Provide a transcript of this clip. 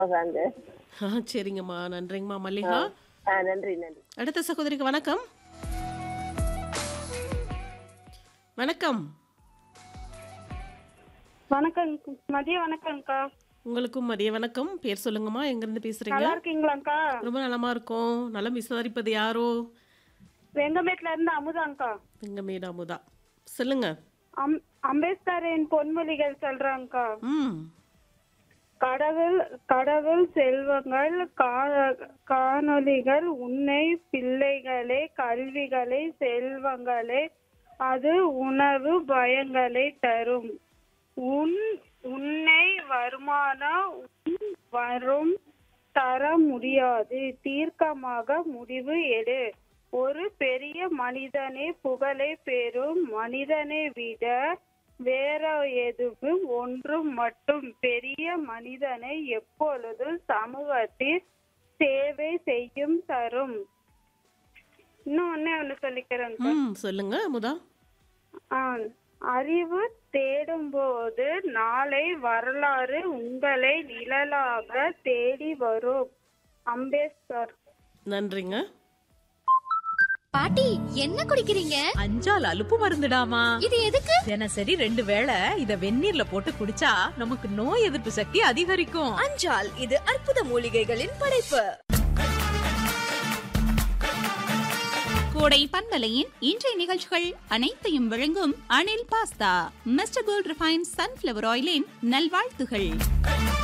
உட்காந்து ஆ சரிங்கம்மா நன்றிங்கம்மா மல்லிகா ஆ நன்றி நன்றி அடுத்த சகோதரிக்கு வணக்கம் வணக்கம் வணக்கம் மதிய வணக்கம்க்கா உங்களுக்கும் மதிய வணக்கம் பேர் சொல்லுங்கம்மா எங்கிருந்து பேசுறீங்க நல்லா இருக்கீங்களாக்கா ரொம்ப நலமா இருக்கோம் நலம் விசாரிப்பது யாரோ வெங்கமேட்ல இருந்து அமுதாங்க்கா எங்க மேடா அமுதா சொல்லுங்க அம் அம்பேத்கரின் பொன்மொழிகள் சொல்றாங்கக்கா ம் கடவுள் கடவுள் செல்வங்கள் கா- காணொளிகள் உன்னை பிள்ளைகளே கல்விகளை செல்வங்களே அது உணவு பயங்களை தரும் உன் உன்னை வருமானம் உன் வரும் தர முடியாது தீர்க்கமாக முடிவு எடு ஒரு பெரிய மனிதனே புகழை பெறும் மனிதனை விட வேற எதுவும் ஒன்றும் மட்டும் பெரிய மனிதனை எப்பொழுதும் சமூகத்தில் சேவை செய்யும் தரும் இன்னும் ஒண்ணே ஒண்ணு சொல்லிக்கிறேன் ம் சொல்லுங்க அமுதா அறிவு தேடும்போது நாளை வரலாறு உங்களை நிழலாக தேடி வரும் அம்பேத்கர் நன்றிங்க பாட்டி என்ன குடிக்கிறீங்க அஞ்சால் அலுப்பு மருந்துடாமா இது எதுக்கு தினசரி ரெண்டு வேளை இத வெந்நீர்ல போட்டு குடிச்சா நமக்கு நோய் எதிர்ப்பு சக்தி அதிகரிக்கும் அஞ்சால் இது அற்புத மூலிகைகளின் படைப்பு கோடை பண்பலையின் இன்றைய நிகழ்ச்சிகள் அனைத்தையும் வழங்கும் Anil pasta mister gold refine sunflower ஆயிலின் நல்வாழ்த்துகள்